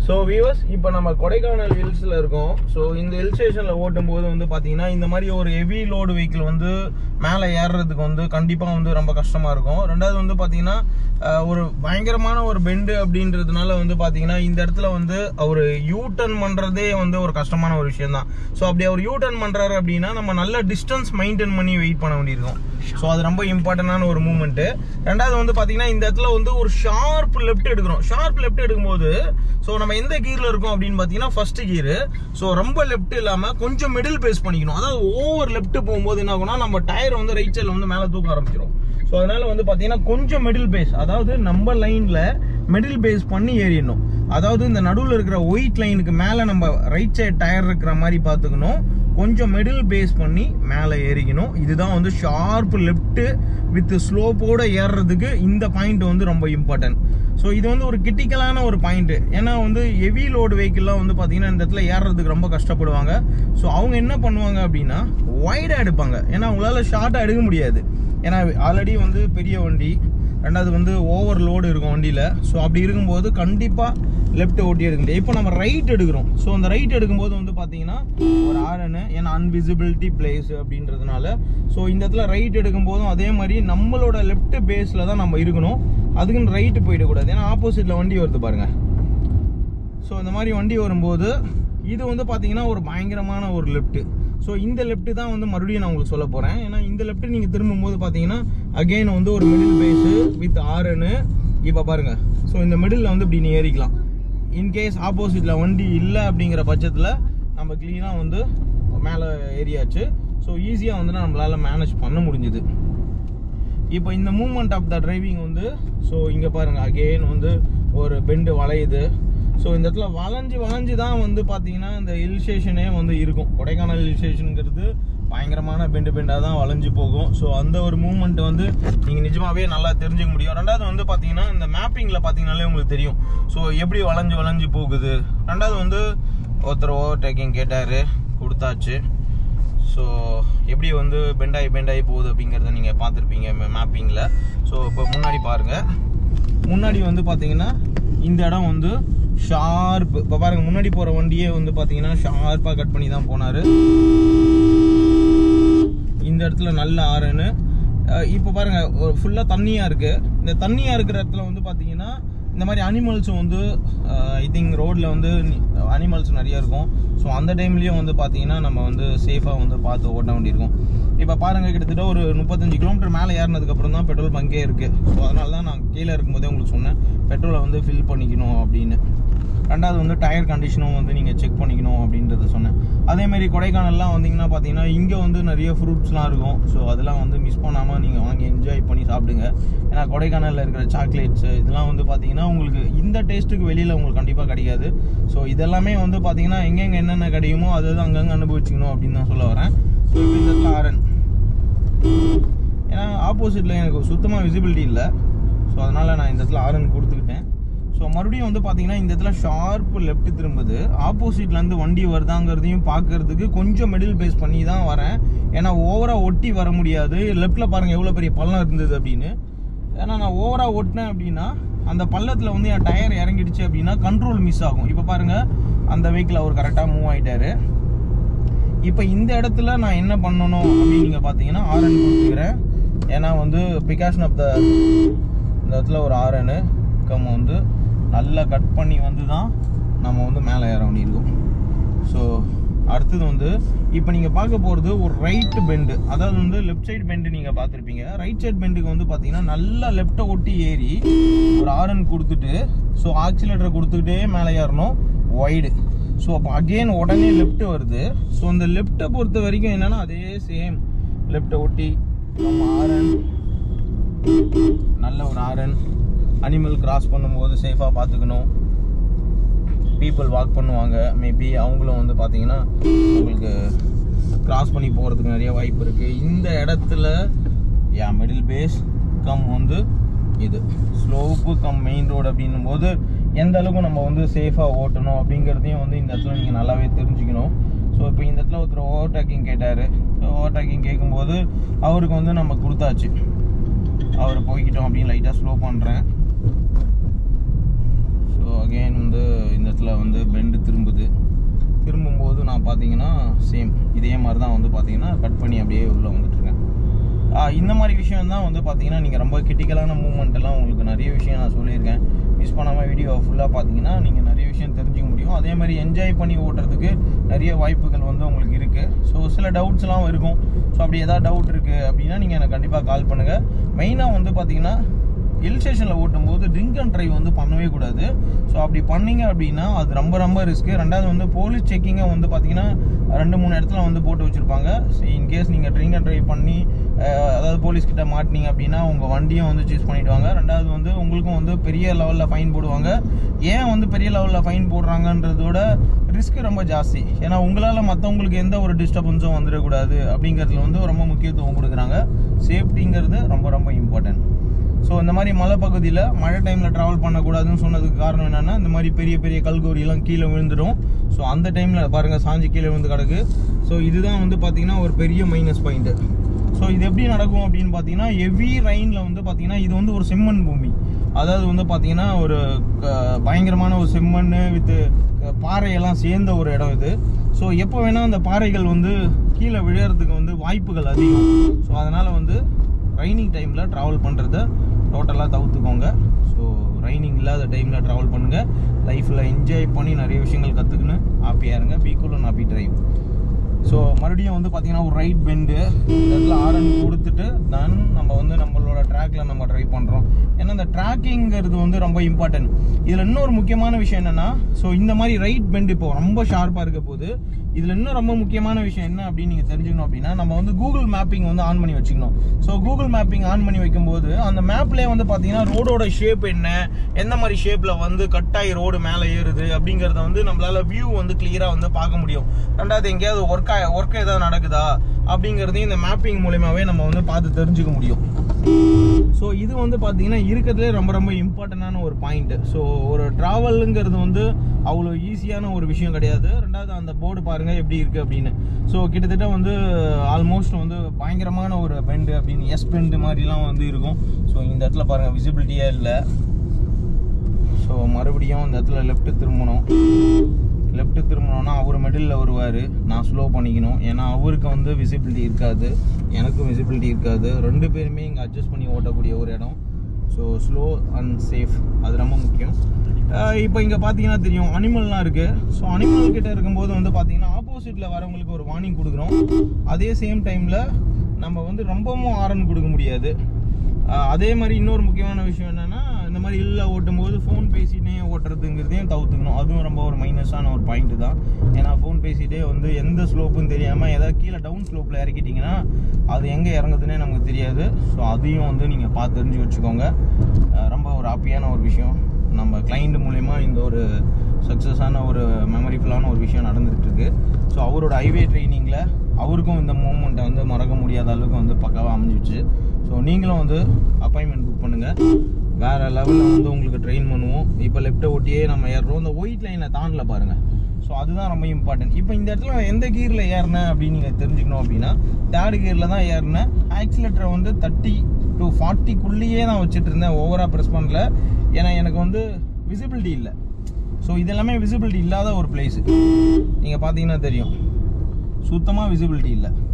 so viewers இப்போ நம்ம கொடைக்கானல் ஹில்ஸில் இருக்கோம் ஸோ இந்த ஹில் ஸ்டேஷனில் ஓட்டும் போது வந்து பார்த்தீங்கன்னா இந்த மாதிரி ஒரு ஹெவி லோடு வெஹிக்கிள் வந்து மேலே ஏறுறதுக்கு வந்து கண்டிப்பாக வந்து ரொம்ப கஷ்டமாக இருக்கும் ரெண்டாவது வந்து பார்த்தீங்கன்னா அஹ், ஒரு பயங்கரமான ஒரு பெண்டு அப்படின்றதுனால வந்து பார்த்தீங்கன்னா இந்த இடத்துல வந்து அவர் யூ டர்ன் பண்ணுறதே வந்து ஒரு கஷ்டமான ஒரு விஷயம் தான் ஸோ அப்படி அவர் யூ டர்ன் பண்ணுறாரு அப்படின்னா நம்ம நல்ல டிஸ்டன்ஸ் மெயின்டைன் பண்ணி வெயிட் பண்ண வேண்டியிருக்கும் ஸோ அது ரொம்ப இம்பார்ட்டண்டான ஒரு மூமெண்ட்டு ரெண்டாவது வந்து பார்த்தீங்கன்னா இந்த இடத்துல வந்து ஒரு ஷார்ப் லெஃப்ட் எடுக்கிறோம் ஷார்ப் லெஃப்ட் எடுக்கும்போது ஸோ நம்ம எந்த கீரில் இருக்கோம் அப்படின்னு பார்த்தீங்கன்னா ஃபர்ஸ்ட் கீரு ஸோ ரொம்ப லெஃப்ட் இல்லாமல் கொஞ்சம் மிடில் பேஸ் பண்ணிக்கணும் அதாவது ஓவர் லெஃப்ட் போகும்போது என்ன ஆகும்னா நம்ம டயர் வந்து ரைட் சைடில் வந்து மேலே தூக்க ஆரம்பிச்சிடும் ஸோ அதனால வந்து பார்த்தீங்கன்னா கொஞ்சம் மிடில் பேஸ் அதாவது நம்ம லைனில் மிடில் பேஸ் பண்ணி ஏறிடணும் அதாவது இந்த நடுவில் இருக்கிற ஒயிட் லைனுக்கு மேலே நம்ம ரைட் சைடு டயர் இருக்கிற மாதிரி பார்த்துக்கணும் கொஞ்சம் மிடில் பேஸ் பண்ணி மேலே ஏறிக்கணும் இதுதான் வந்து ஷார்ப் லெஃப்ட் வித் ஸ்லோப்போட ஏறுறதுக்கு இந்த பாயிண்ட் வந்து ரொம்ப இம்பார்ட்டன்ட் ஸோ இது வந்து ஒரு கிரிட்டிக்கலான ஒரு பாயிண்ட் ஏன்னா வந்து ஹெவி லோடு வெஹிக்கிள்லாம் வந்து பார்த்தீங்கன்னா இந்த இடத்துல ஏறுறதுக்கு ரொம்ப கஷ்டப்படுவாங்க ஸோ அவங்க என்ன பண்ணுவாங்க அப்படின்னா வைடாக எடுப்பாங்க ஏன்னா அவங்களால ஷார்ட்டாக எடுக்க முடியாது ஏன்னா ஆல்ரெடி வந்து பெரிய வண்டி ரெண்டாவது வந்து ஓவர் லோடு இருக்கும் வண்டியில் ஸோ அப்படி இருக்கும்போது கண்டிப்பாக லெஃப்ட் ஓட்டி எடுக்க முடியாது இப்போ நம்ம ரைட் எடுக்கிறோம் ஸோ அந்த ரைட் எடுக்கும்போது வந்து பார்த்தீங்கன்னா ஒரு ஆரனு ஏன்னா அன்விசிபிலிட்டி பிளேஸ் அப்படின்றதுனால ஸோ இந்த இடத்துல ரைட் எடுக்கும்போதும் அதே மாதிரி நம்மளோட லெஃப்ட் பேஸில் தான் நம்ம இருக்கணும் அதுக்குன்னு ரைட்டு போயிடக்கூடாது ஏன்னா ஆப்போசிட்டில் வண்டி வருது பாருங்கள் ஸோ இந்த மாதிரி வண்டி வரும்போது இது வந்து பார்த்தீங்கன்னா ஒரு பயங்கரமான ஒரு லெஃப்ட் ஸோ இந்த லெஃப்ட் தான் வந்து மறுபடியும் நான் உங்களுக்கு சொல்ல போகிறேன் ஏன்னா இந்த லெஃப்ட் நீங்கள் திரும்பும்போது பார்த்தீங்கன்னா அகைன் வந்து ஒரு மிடில் பேஸு வித் ஆரனு இப்போ பாருங்க ஸோ இந்த மிடில் வந்து இப்படி நீ ஏறிக்கலாம் இன்கேஸ் ஆப்போசிட்டில் வண்டி இல்லை அப்படிங்கிற பட்சத்தில் நம்ம க்ளீனாக வந்து மேலே ஏறியாச்சு ஸோ ஈஸியாக வந்து நம்மளால் மேனேஜ் பண்ண முடிஞ்சுது இப்போ இந்த மூமெண்ட் ஆஃப் த டிரைவிங் வந்து ஸோ இங்கே பாருங்க அகெயின் வந்து ஒரு பெண்டு வளையுது ஸோ இந்த இடத்துல வளைஞ்சு வளைஞ்சு தான் வந்து பார்த்தீங்கன்னா இந்த ஹில் ஸ்டேஷனே வந்து இருக்கும் கொடைக்கானல் ஹில் ஸ்டேஷனுங்கிறது பயங்கரமான பெண்டு பெண்டாக தான் வளைஞ்சு போகும் ஸோ அந்த ஒரு மூமெண்ட் வந்து நீங்கள் நிஜமாவே நல்லா தெரிஞ்சுக்க முடியும் ரெண்டாவது வந்து பார்த்தீங்கன்னா இந்த மேப்பிங்கில் பார்த்தீங்கனாலே உங்களுக்கு தெரியும் ஸோ எப்படி வளைஞ்சு வளைஞ்சு போகுது ரெண்டாவது வந்து ஒருத்தர் ஓவர் டேக்கிங் கேட்டார் கொடுத்தாச்சு ஸோ எப்படி வந்து பெண்டாகி பெண்டாகி போகுது அப்படிங்கிறத நீங்கள் பார்த்துருப்பீங்க மேப்பிங்கில் ஸோ இப்போ முன்னாடி பாருங்கள் முன்னாடி வந்து பார்த்தீங்கன்னா இந்த இடம் வந்து ஷார்ப் இப்போ பாருங்க முன்னாடி போகிற வண்டியே வந்து பார்த்தீங்கன்னா ஷார்ப்பாக கட் பண்ணி தான் போனார் இந்த இடத்துல நல்ல ஆறுன்னு இப்போ பாருங்க ஃபுல்லாக தண்ணியாக இருக்கு இந்த தண்ணியாக இருக்கிற இடத்துல வந்து பார்த்தீங்கன்னா இந்த மாதிரி அனிமல்ஸும் வந்து ஐ திங்க் ரோட்டில் வந்து அனிமல்ஸ் நிறைய இருக்கும் ஸோ அந்த டைம்லேயும் வந்து பார்த்தீங்கன்னா நம்ம வந்து சேஃபாக வந்து பார்த்து ஓட்ட வேண்டியிருக்கும் இப்போ பாருங்க கிட்டத்தட்ட ஒரு முப்பத்தஞ்சு கிலோமீட்டர் மேலே ஏறினதுக்கப்புறம் தான் பெட்ரோல் பங்கே இருக்குது ஸோ அதனால தான் நான் கீழே இருக்கும்போதே உங்களுக்கு சொன்னேன் பெட்ரோலை வந்து ஃபில் பண்ணிக்கணும் அப்படின்னு ரெண்டாவது வந்து டயர் கண்டிஷனும் வந்து நீங்கள் செக் பண்ணிக்கணும் அப்படின்றத சொன்னேன் அதே மாதிரி கொடைக்கானல்லாம் வந்தீங்கன்னா பார்த்தீங்கன்னா இங்கே வந்து நிறைய ஃப்ரூட்ஸ்லாம் இருக்கும் ஸோ அதெல்லாம் வந்து மிஸ் பண்ணாமல் நீங்கள் வாங்கி என்ஜாய் பண்ணி சாப்பிடுங்க ஏன்னா கொடைக்கானலில் இருக்கிற சாக்லேட்ஸ் இதெல்லாம் வந்து பார்த்தீங்கன்னா உங்களுக்கு இந்த டேஸ்ட்டுக்கு வெளியில் உங்களுக்கு கண்டிப்பாக கிடைக்காது ஸோ இதெல்லாமே வந்து பார்த்தீங்கன்னா எங்கெங்கே என்னென்ன கிடைக்குமோ அது அது அங்கங்கே அனுபவிச்சுக்கணும் அப்படின்னு தான் சொல்ல வரேன் ஸோ இப்போ இந்த இடத்துல ஆரன் ஏன்னா ஆப்போசிட்டில் எனக்கு சுத்தமாக விசிபிலிட்டி இல்லை ஸோ அதனால் நான் இந்த இடத்துல ஆரன் கொடுத்துக்கிட்டேன் ஸோ மறுபடியும் வந்து பார்த்தீங்கன்னா இந்த இடத்துல ஷார்ப் லெஃப்ட் திரும்புது ஆப்போசிட்லேருந்து வண்டி வருதாங்கிறதையும் பார்க்கறதுக்கு கொஞ்சம் மிடில் பேஸ் பண்ணி தான் வரேன் ஏன்னா ஓவராக ஒட்டி வர முடியாது லெஃப்ட்டில் பாருங்கள் எவ்வளோ பெரிய பள்ளம் இருந்தது அப்படின்னு ஏன்னா நான் ஓவராக ஒட்டினேன் அப்படின்னா அந்த பள்ளத்தில் வந்து என் டயர் இறங்கிடுச்சு அப்படின்னா கண்ட்ரோல் மிஸ் ஆகும் இப்போ பாருங்கள் அந்த வெஹிக்கிள் அவர் கரெக்டாக மூவ் ஆகிட்டாரு இப்போ இந்த இடத்துல நான் என்ன பண்ணணும் அப்படின்னு நீங்கள் பார்த்தீங்கன்னா ஆர்என் கொடுத்துக்கிறேன் ஏன்னா வந்து பிகாஷன் ஆஃப் த இந்த இடத்துல ஒரு ஆர்எனு கம் வந்து நல்லா கட் பண்ணி வந்து தான் நம்ம வந்து மேலே ஏற வேண்டியிருக்கும் ஸோ அடுத்தது வந்து இப்போ நீங்கள் பார்க்க போகிறது ஒரு ரைட்டு பெண்டு அதாவது வந்து லெஃப்ட் சைடு பெண்டு நீங்கள் பார்த்துருப்பீங்க ரைட் சைடு பெண்டுக்கு வந்து பார்த்தீங்கன்னா நல்லா லெஃப்ட்டை ஒட்டி ஏறி ஒரு ஆரன் கொடுத்துட்டு ஸோ ஆக்சிலேட்டரை கொடுத்துக்கிட்டே மேலே ஏறணும் ஒய்டு ஸோ அப்போ அகெயின் உடனே லெஃப்ட் வருது ஸோ அந்த லெஃப்ட்டை பொறுத்த வரைக்கும் என்னன்னா அதே சேம் லெஃப்ட்டை ஒட்டி நம்ம ஆரன் நல்ல ஒரு ஆரன் அனிமல் கிராஸ் பண்ணும்போது சேஃபாக பார்த்துக்கணும் பீப்புள் வாக் பண்ணுவாங்க மேபி அவங்களும் வந்து பார்த்தீங்கன்னா உங்களுக்கு கிராஸ் பண்ணி போகிறதுக்கு நிறைய வாய்ப்பு இருக்குது இந்த இடத்துல யா மிடில் பேஸ் கம் வந்து இது ஸ்லோப்பு கம் மெயின் ரோடு அப்படின்னும் போது எந்த அளவுக்கு நம்ம வந்து சேஃபாக ஓட்டணும் அப்படிங்கிறதையும் வந்து இந்த இடத்துல நீங்கள் நல்லாவே தெரிஞ்சுக்கணும் ஸோ இப்போ இந்த இடத்துல ஒருத்தர் ஓவர் டேக்கிங் கேட்டார் ஓவர் டேக்கிங் கேட்கும்போது அவருக்கு வந்து நம்ம கொடுத்தாச்சு அவர் போய்கிட்டோம் அப்படின்னு லைட்டாக ஸ்லோ பண்ணுறேன் ஸோ அகெயின் வந்து இந்த இடத்துல சேம் இதே மாதிரி தான் வந்து பார்த்தீங்கன்னா கட் பண்ணி அப்படியே உள்ளே வந்துட்டுருக்கேன் இந்த மாதிரி விஷயம் தான் வந்து பார்த்தீங்கன்னா நீங்கள் ரொம்ப கிரிட்டிக்கலான மூவ்மெண்ட் எல்லாம் உங்களுக்கு நிறைய விஷயம் நான் சொல்லியிருக்கேன் மிஸ் பண்ணாமல் வீடியோ ஃபுல்லாக பார்த்தீங்கன்னா நீங்கள் நிறைய விஷயம் தெரிஞ்சுக்க முடியும் அதே மாதிரி என்ஜாய் பண்ணி ஓட்டுறதுக்கு நிறைய வாய்ப்புகள் வந்து உங்களுக்கு இருக்குது ஸோ சில டவுட்ஸ்லாம் இருக்கும் ஸோ அப்படி ஏதாவது டவுட் இருக்குது அப்படின்னா நீங்கள் எனக்கு கண்டிப்பாக கால் பண்ணுங்கள் மெயினாக வந்து பார்த்தீங்கன்னா ஹில் ஸ்டேஷனில் ஓட்டும்போது ட்ரிங்க் அண்ட் ட்ரைவ் வந்து பண்ணவே கூடாது ஸோ அப்படி பண்ணீங்க அப்படின்னா அது ரொம்ப ரொம்ப ரிஸ்க்கு ரெண்டாவது வந்து போலீஸ் செக்கிங்கை வந்து பார்த்தீங்கன்னா ரெண்டு மூணு இடத்துல வந்து போட்டு வச்சுருப்பாங்க ஸோ இன்கேஸ் நீங்கள் ட்ரிங்க் அண்ட் ட்ரைவ் பண்ணி அஹ், அதாவது போலீஸ் கிட்ட மாட்டினீங்க அப்படின்னா உங்கள் வண்டியும் வந்து சூஸ் பண்ணிடுவாங்க ரெண்டாவது வந்து உங்களுக்கும் வந்து பெரிய லெவலில் ஃபைன் போடுவாங்க ஏன் வந்து பெரிய லெவலில் ஃபைன் போடுறாங்கன்றதோட ரிஸ்க் ரொம்ப ஜாஸ்தி ஏன்னா உங்களால் மற்றவங்களுக்கு எந்த ஒரு டிஸ்டர்பன்ஸும் வந்துடக்கூடாது அப்படிங்கிறதுல வந்து ரொம்ப முக்கியத்துவம் கொடுக்குறாங்க சேஃப்டிங்கிறது ரொம்ப ரொம்ப இம்பார்ட்டன்ட் ஸோ இந்த மாதிரி மலைப்பகுதியில் மழை டைமில் ட்ராவல் பண்ணக்கூடாதுன்னு சொன்னதுக்கு காரணம் என்னென்னா இந்த மாதிரி பெரிய பெரிய கல்கோரியெல்லாம் கீழே விழுந்துடும் ஸோ அந்த டைமில் பாருங்கள் சாஞ்சி கீழே விழுந்து கிடக்கு ஸோ இதுதான் வந்து பார்த்தீங்கன்னா ஒரு பெரிய மைனஸ் பாயிண்ட்டு ஸோ இது எப்படி நடக்கும் அப்படின்னு பார்த்தீங்கன்னா ஹெவி ரைனில் வந்து பார்த்தீங்கன்னா இது வந்து ஒரு செம்மண் பூமி அதாவது வந்து பார்த்தீங்கன்னா ஒரு க- பயங்கரமான ஒரு செம்மண் வித்து பாறையெல்லாம் சேர்ந்த ஒரு இடம் இது ஸோ எப்போ வேணால் அந்த பாறைகள் வந்து கீழே விழுறதுக்கு வந்து வாய்ப்புகள் அதிகம் ஸோ அதனால் வந்து ரைனிங் டைமில் ட்ராவல் பண்ணுறத டோட்டலாக தவிர்த்துக்கோங்க ஸோ ரைனிங் இல்லாத டைமில் ட்ராவல் பண்ணுங்கள் லைஃப்பில் என்ஜாய் பண்ணி நிறைய விஷயங்கள் கற்றுக்குன்னு ஹாப்பியாக இருங்க be cool and happy drive so மறுபடியும் வந்து பார்த்தீங்கன்னா ஒரு ரைட் பெண்டு இந்த இடத்துல ஆரன் கொடுத்துட்டு தென் நம்ம வந்து நம்மளோட ட்ராக்ல நம்ம ட்ரை பண்ணுறோம் ஏன்னா இந்த ட்ராக்கிங்கிறது வந்து ரொம்ப இம்பார்ட்டன்ட் இதில் இன்னொரு முக்கியமான விஷயம் என்னன்னா ஸோ இந்த மாதிரி ரைட் பெண்ட் இப்போ ரொம்ப ஷார்ப்பாக இருக்க போது இதில் இன்னும் ரொம்ப முக்கியமான விஷயம் என்ன அப்படின்னு நீங்கள் தெரிஞ்சுக்கணும் அப்படின்னா நம்ம வந்து கூகுள் மேப்பிங் வந்து ஆன் பண்ணி வச்சுக்கணும் ஸோ கூகுள் மேப்பிங் ஆன் பண்ணி வைக்கும்போது அந்த மேப்லேயே வந்து பார்த்தீங்கன்னா ரோடோட ஷேப் என்ன எந்த மாதிரி ஷேப்பில் வந்து கட்டாயி ரோடு மேலே ஏறுது அப்படிங்கிறத வந்து நம்மளால வியூ வந்து கிளியராக வந்து பார்க்க முடியும் ரெண்டாவது எங்கேயாவது ஒர்க் ஒர்க் ஏதாவது நடக்குதா அப்படிங்கிறதையும் இந்த மேப்பிங் மூலியமாவே நம்ம வந்து பார்த்து தெரிஞ்சுக்க முடியும் ஸோ இது வந்து பார்த்தீங்கன்னா இருக்கிறதுலே ரொம்ப ரொம்ப இம்பார்ட்டண்டான ஒரு பாயிண்ட் ஸோ ஒரு ட்ராவலுங்கிறது வந்து அவ்வளோ ஈஸியான ஒரு விஷயம் கிடையாது ரெண்டாவது அந்த போர்டு பாருங்க எப்படி இருக்கு அப்படின்னு ஸோ கிட்டத்தட்ட வந்து ஆல்மோஸ்ட் வந்து பயங்கரமான ஒரு பெண்டு அப்படின்னு எஸ் பெண்டு மாதிரிலாம் வந்து இருக்கும் ஸோ இந்த இடத்துல பாருங்க விசிபிலிட்டியே இல்லை ஸோ மறுபடியும் இந்த இடத்துல லெஃப்ட் திரும்பணும் லெஃப்ட் திரும்பினோன்னா அவர் மிடில் வருவார் நான் ஸ்லோ பண்ணிக்கணும் ஏன்னா அவருக்கு வந்து விசிபிலிட்டி இருக்காது எனக்கும் விசிபிலிட்டி இருக்காது ரெண்டு பேருமே இங்கே அட்ஜஸ்ட் பண்ணி ஓட்டக்கூடிய ஒரு இடம் ஸோ ஸ்லோ அண்ட் சேஃப் அது ரொம்ப முக்கியம் இப்போ இங்கே பார்த்தீங்கன்னா தெரியும் அனிமல்லாம் இருக்குது ஸோ அனிமல் கிட்ட இருக்கும்போது வந்து பார்த்தீங்கன்னா ஆப்போசிட்டில் வரவங்களுக்கு ஒரு வார்னிங் கொடுக்குறோம் அதே சேம் டைமில் நம்ம வந்து ரொம்பவும் ஆரன் கொடுக்க முடியாது ஆஹ் அதே மாதிரி இன்னொரு முக்கியமான விஷயம் என்னன்னா இந்த மாதிரி இல்ல ஓட்டும் போது ஃபோன் பேசிட்டே ஓட்டுறதுங்கிறதையும் தவிர்த்துக்கணும் அதுவும் ரொம்ப ஒரு மைனஸான ஒரு பாயிண்ட் தான் ஏன்னா ஃபோன் பேசிட்டே வந்து எந்த ஸ்லோப்பும் தெரியாம ஏதாவது கீழே டவுன் ஸ்லோப்ல இறக்கிட்டீங்கன்னா அது எங்க இறங்குதுன்னே நமக்கு தெரியாது ஸோ அதையும் வந்து நீங்க பார்த்து தெரிஞ்சு வச்சுக்கோங்க ஆஹ் ரொம்ப ஒரு ஹாப்பியான ஒரு விஷயம் நம்ம கிளைண்ட் மூலயமா இந்த ஒரு சக்ஸஸான ஒரு மெமரிஃபுல்லான ஒரு விஷயம் நடந்துட்டு இருக்கு ஸோ அவரோட ஹைவே ட்ரைனிங்கில் அவருக்கும் இந்த மூமெண்ட்டை வந்து மறக்க முடியாத அளவுக்கு வந்து பக்காவாக அமைஞ்சிச்சு ஸோ நீங்களும் வந்து அப்பாயின்மெண்ட் புக் பண்ணுங்கள் வேற லெவலில் வந்து உங்களுக்கு ட்ரெயின் பண்ணுவோம் இப்போ லெஃப்ட்டை ஒட்டியே நம்ம ஏறுறோம் இந்த ஒயிட் லைனை தாண்டல பாருங்கள் ஸோ அதுதான் ரொம்ப இம்பார்ட்டன்ட் இப்போ இந்த இடத்துல நான் எந்த கியரில் ஏறினேன் அப்படின்னு நீங்கள் தெரிஞ்சுக்கணும் அப்படின்னா தேர்ட் கியரில் தான் ஏறினேன் ஆக்சிலேட்டரை வந்து தேர்ட்டி டு ஃபார்ட்டிக்குள்ளேயே தான் வச்சுட்டு இருந்தேன் ஓவராக ப்ரெஸ் பண்ணல ஏன்னா எனக்கு வந்து விசிபிலிட்டி இல்லை ஸோ இது எல்லாமே விசிபிலிட்டி இல்லாத ஒரு பிளேஸ் நீங்கள் பார்த்தீங்கன்னா தெரியும் சுத்தமாக விசிபிலிட்டி இல்லை